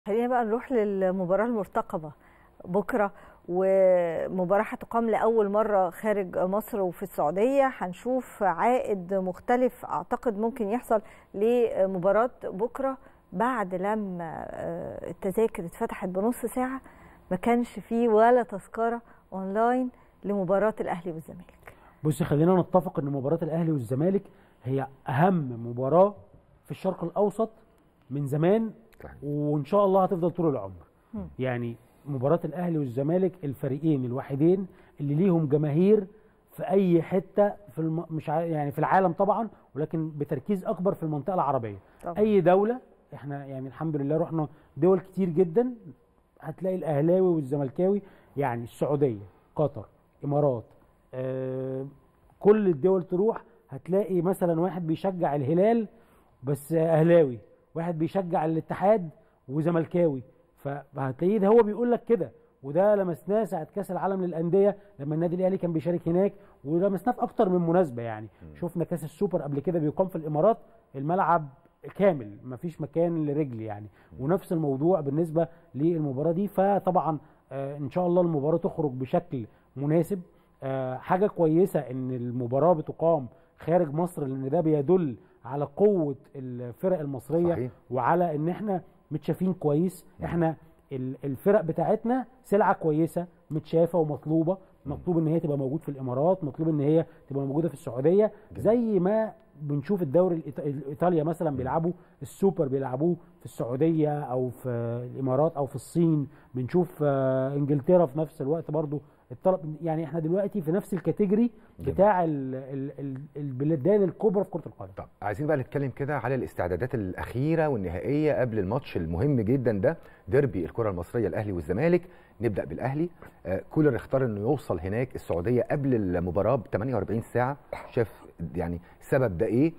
خلينا بقى نروح للمباراة المرتقبة بكرة ومباراة هتقام لأول مرة خارج مصر وفي السعودية هنشوف عائد مختلف أعتقد ممكن يحصل لمباراة بكرة بعد لما التذاكر اتفتحت بنص ساعة ما كانش فيه ولا تذكرة أونلاين لمباراة الأهلي والزمالك بصي خلينا نتفق ان مباراة الاهلي والزمالك هي اهم مباراة في الشرق الاوسط من زمان وان شاء الله هتفضل طول العمر يعني مباراة الاهلي والزمالك الفريقين الوحيدين اللي ليهم جماهير في اي حتة في الم... مش ع... يعني في العالم طبعا ولكن بتركيز اكبر في المنطقة العربية طبعا. اي دولة احنا يعني الحمد لله رحنا دول كتير جدا هتلاقي الاهلاوي والزملكاوي يعني السعودية قطر امارات آه كل الدول تروح هتلاقي مثلا واحد بيشجع الهلال بس اهلاوي واحد بيشجع الاتحاد وزملكاوي فهتلاقيه ده هو بيقول لك كده وده لمسناه ساعه كاس العالم للانديه لما النادي الاهلي كان بيشارك هناك ولمسناه في اكتر من مناسبه يعني م. شفنا كاس السوبر قبل كده بيقام في الامارات الملعب كامل مفيش مكان لرجل يعني ونفس الموضوع بالنسبه للمباراه دي فطبعا آه ان شاء الله المباراه تخرج بشكل مناسب آه حاجه كويسه ان المباراه بتقام خارج مصر لان ده بيدل على قوه الفرق المصريه صحيح. وعلى ان احنا متشافين كويس احنا الفرق بتاعتنا سلعه كويسه متشافه ومطلوبه مطلوب ان هي تبقى موجود في الامارات مطلوب ان هي تبقى موجوده في السعوديه زي ما بنشوف الدوري ايطاليا مثلا بيلعبوا السوبر بيلعبوه في السعوديه او في الامارات او في الصين بنشوف انجلترا في نفس الوقت برضو الطلب يعني احنا دلوقتي في نفس الكاتيجوري بتاع ال ال ال البلدان الكبرى في كره القدم طب عايزين بقى نتكلم كده على الاستعدادات الاخيره والنهائيه قبل الماتش المهم جدا ده ديربي الكره المصريه الاهلي والزمالك نبدا بالاهلي آه كولر اختار انه يوصل هناك السعوديه قبل المباراه ب 48 ساعه شاف يعني السبب ده ايه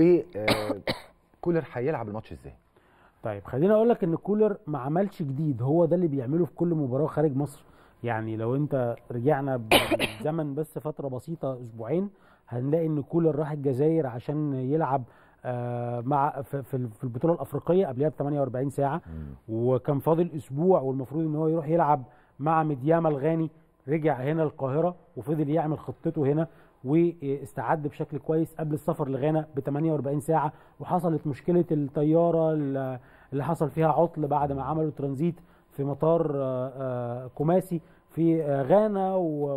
وكولر هيلعب الماتش ازاي طيب خليني اقول لك ان كولر ما عملش جديد هو ده اللي بيعمله في كل مباراه خارج مصر يعني لو انت رجعنا بالزمن بس فتره بسيطه اسبوعين هنلاقي ان كولر راح الجزائر عشان يلعب آه مع في, في البطوله الافريقيه قبلها ب 48 ساعه م. وكان فاضل اسبوع والمفروض ان هو يروح يلعب مع مدياما الغاني رجع هنا القاهره وفضل يعمل خطته هنا واستعد بشكل كويس قبل السفر لغانا ب 48 ساعه وحصلت مشكله الطياره اللي حصل فيها عطل بعد ما عملوا ترانزيت في مطار كوماسي في غانا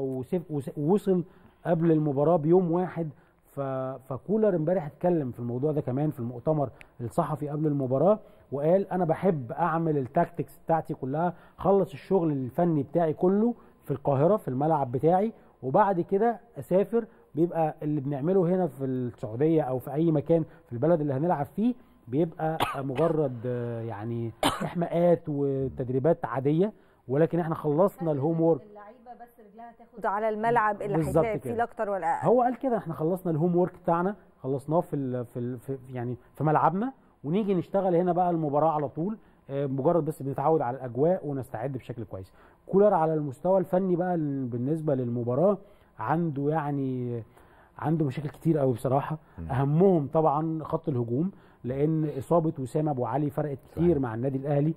ووصل قبل المباراه بيوم واحد فكولر امبارح اتكلم في الموضوع ده كمان في المؤتمر الصحفي قبل المباراه وقال انا بحب اعمل التاكتكس بتاعتي كلها خلص الشغل الفني بتاعي كله في القاهره في الملعب بتاعي وبعد كده اسافر بيبقى اللي بنعمله هنا في السعوديه او في اي مكان في البلد اللي هنلعب فيه بيبقى مجرد يعني احماءات وتدريبات عاديه ولكن احنا خلصنا الهوم وورك اللعيبه بس رجلها تاخد على الملعب اللي هيتلعب فيه لا اكتر ولا اقل هو قال كده احنا خلصنا الهوم وورك بتاعنا خلصناه في ال في, ال في يعني في ملعبنا ونيجي نشتغل هنا بقى المباراه على طول مجرد بس بنتعود على الاجواء ونستعد بشكل كويس كولر على المستوى الفني بقى بالنسبه للمباراه عنده يعني عنده مشاكل كتير قوي بصراحه اهمهم طبعا خط الهجوم لان اصابه وسام ابو علي فرقت كتير صحيح. مع النادي الاهلي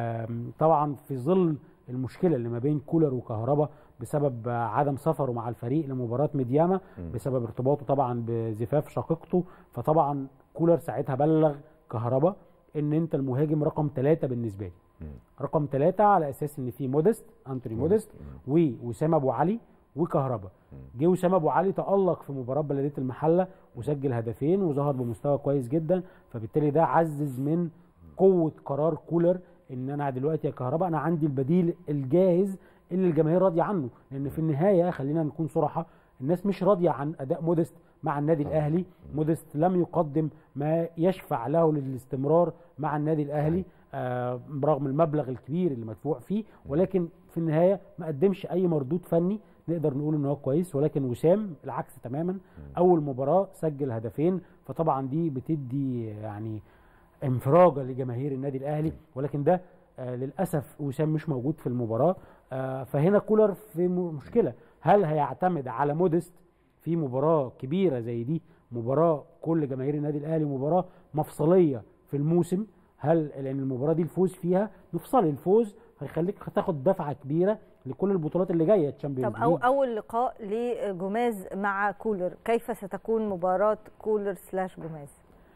طبعا في ظل المشكله اللي ما بين كولر وكهربا بسبب عدم سفره مع الفريق لمباراه ميدياما بسبب ارتباطه طبعا بزفاف شقيقته فطبعا كولر ساعتها بلغ كهربا ان انت المهاجم رقم ثلاثة بالنسبه لي رقم ثلاثة على اساس ان في مودست انتوني مودست ووسام ابو علي وكهربا جه وسام ابو علي تالق في مباراه بلديه المحله وسجل هدفين وظهر بمستوى كويس جدا فبالتالي ده عزز من قوه قرار كولر ان انا دلوقتي يا كهربا انا عندي البديل الجاهز اللي الجماهير راضيه عنه لان في النهايه خلينا نكون صراحه الناس مش راضيه عن اداء مودست مع النادي الاهلي مودست لم يقدم ما يشفع له للاستمرار مع النادي الاهلي آه برغم المبلغ الكبير اللي مدفوع فيه ولكن في النهايه ما قدمش اي مردود فني نقدر نقول ان هو كويس ولكن وسام العكس تماما اول مباراه سجل هدفين فطبعا دي بتدي يعني انفراجه لجماهير النادي الاهلي ولكن ده آه للاسف وسام مش موجود في المباراه آه فهنا كولر في مشكله هل هيعتمد على مودست في مباراه كبيره زي دي مباراه كل جماهير النادي الاهلي مباراه مفصليه في الموسم هل لان المباراه دي الفوز فيها مفصلي الفوز هيخليك تاخد دفعه كبيره لكل البطولات اللي جايه تشامبيونز طب أو اول لقاء لجوماز مع كولر كيف ستكون مباراه كولر سلاش جوماز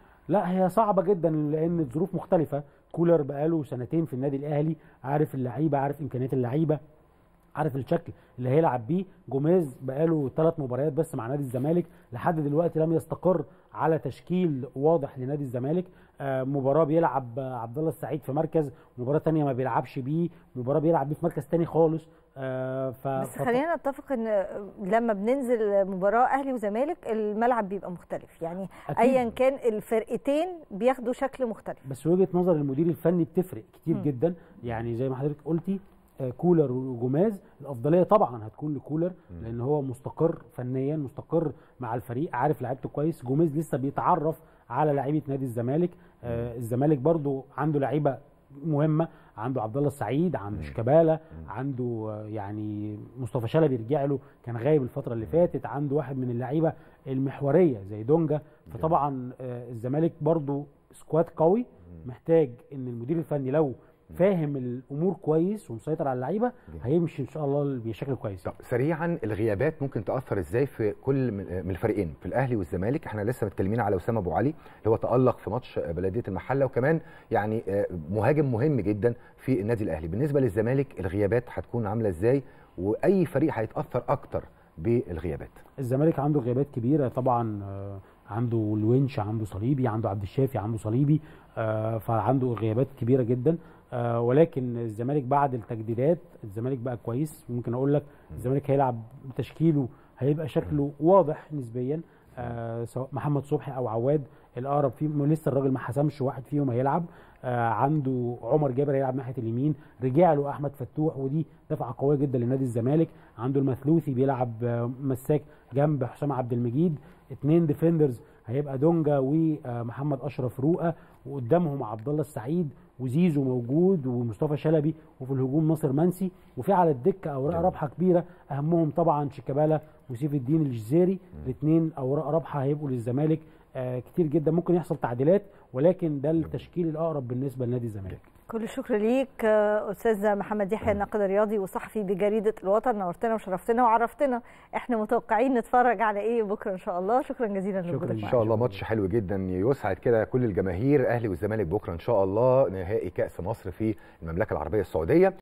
لا هي صعبه جدا لان الظروف مختلفه كولر بقاله سنتين في النادي الاهلي عارف اللعيبه عارف امكانيات اللعيبه عارف الشكل اللي هيلعب بيه جوميز بقاله ثلاث مباريات بس مع نادي الزمالك لحد دلوقتي لم يستقر على تشكيل واضح لنادي الزمالك آه مباراه بيلعب عبد الله السعيد في مركز مباراه تانية ما بيلعبش بيه مباراه بيلعب بيه في مركز تاني خالص آه ف... بس خلينا نتفق ان لما بننزل مباراه اهلي وزمالك الملعب بيبقى مختلف يعني أكيد. ايا كان الفرقتين بياخدوا شكل مختلف بس وجهه نظر المدير الفني بتفرق كتير م. جدا يعني زي ما حضرتك قلتي آه، كولر وجوماز الافضليه طبعا هتكون لكولر لان هو مستقر فنيا مستقر مع الفريق عارف لعيبته كويس جوميز لسه بيتعرف على لعيبه نادي الزمالك آه الزمالك برضو عنده لعيبه مهمه عنده عبد الله السعيد عنده شيكابالا عنده آه، يعني مصطفى شلبي رجع له كان غايب الفتره اللي فاتت عنده واحد من اللعيبه المحوريه زي دونجا فطبعا آه، الزمالك برضو سكواد قوي محتاج ان المدير الفني لو فاهم الامور كويس ومسيطر على اللعيبه هيمشي ان شاء الله بشكل كويس طب سريعا الغيابات ممكن تاثر ازاي في كل من من الفريقين في الاهلي والزمالك احنا لسه متكلمين على اسامه ابو علي اللي هو تالق في ماتش بلديه المحله وكمان يعني آه، مهاجم مهم جدا في النادي الاهلي بالنسبه للزمالك الغيابات هتكون عامله ازاي واي فريق هيتاثر اكتر بالغيابات الزمالك عنده غيابات كبيره طبعا آه، عنده الونش عنده صليبي عنده عبد الشافي عنده صليبي آه، فعنده غيابات كبيره جدا آه، ولكن الزمالك بعد التجديدات الزمالك بقى كويس ممكن اقول لك الزمالك هيلعب بتشكيله هيبقى شكله واضح نسبيا آه، سواء محمد صبحي او عواد الاقرب فيهم لسه الراجل ما حسمش واحد فيهم هيلعب آه، عنده عمر جابر هيلعب ناحيه اليمين رجع له احمد فتوح ودي دفعه قويه جدا لنادي الزمالك عنده المثلوثي بيلعب آه، مساك جنب حسام عبد المجيد اتنين ديفندرز هيبقى دونجا ومحمد اشرف رؤى وقدامهم عبد الله السعيد وزيزو موجود ومصطفى شلبي وفي الهجوم ناصر منسي وفي على الدكه اوراق جميل. رابحه كبيره اهمهم طبعا شيكابالا وسيف الدين الجزيري الاثنين اوراق رابحه هيبقوا للزمالك آه كتير جدا ممكن يحصل تعديلات ولكن ده التشكيل الاقرب بالنسبه لنادي الزمالك كل الشكر ليك آه، استاذ محمد يحيى الناقد الرياضي وصحفي بجريده الوطن نورتنا وشرفتنا وعرفتنا احنا متوقعين نتفرج على ايه بكره ان شاء الله شكرا جزيلا شكراً لوجودك ليك. ان معنا شاء الله ماتش حلو جدا يسعد كده كل الجماهير اهلي والزمالك بكره ان شاء الله نهائي كاس مصر في المملكه العربيه السعوديه